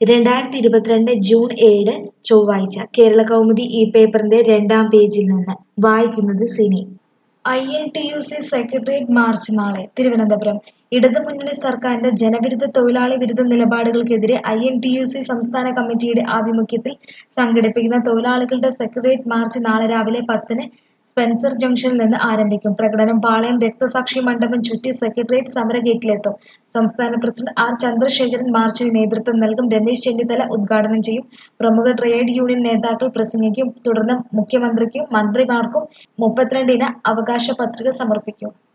രണ്ടായിരത്തി ഇരുപത്തിരണ്ട് ജൂൺ ഏഴ് ചൊവ്വാഴ്ച കേരള കൗമുദി ഈ പേപ്പറിന്റെ രണ്ടാം പേജിൽ നിന്ന് വായിക്കുന്നത് Sini I N T U C secretariat march നാളെ തിരുവനന്തപുരം ഇടതുമുന്നണി സർക്കാരിന്റെ ജനവിരുദ്ധ തൊഴിലാളി വിരുദ്ധ നിലപാടുകൾക്കെതിരെ I N T U C സംസ്ഥാന കമ്മിറ്റിയുടെ ആഭിമുഖ്യത്തിൽ സംഘടിപ്പിക്കുന്ന തൊഴിലാളികളുടെ സെക്രട്ടേറിയറ്റ് മാർച്ച് നാളെ രാവിലെ പത്തിന് സ്പെൻസർ ജംഗ്ഷനിൽ നിന്ന് ആരംഭിക്കും പ്രകടനം പാളയം രക്തസാക്ഷി മണ്ഡപം ചുറ്റി സെക്രട്ടേറിയറ്റ് സമരഗേറ്റിലെത്തും സംസ്ഥാന പ്രസിഡന്റ് ആർ ചന്ദ്രശേഖരൻ മാർച്ചിന് നേതൃത്വം നൽകും രമേശ് ചെന്നിത്തല ഉദ്ഘാടനം ചെയ്യും പ്രമുഖ ട്രേഡ് യൂണിയൻ നേതാക്കൾ പ്രസംഗിക്കും തുടർന്ന് മുഖ്യമന്ത്രിക്കും മന്ത്രിമാർക്കും മുപ്പത്തിരണ്ടിന് അവകാശ പത്രിക സമർപ്പിക്കും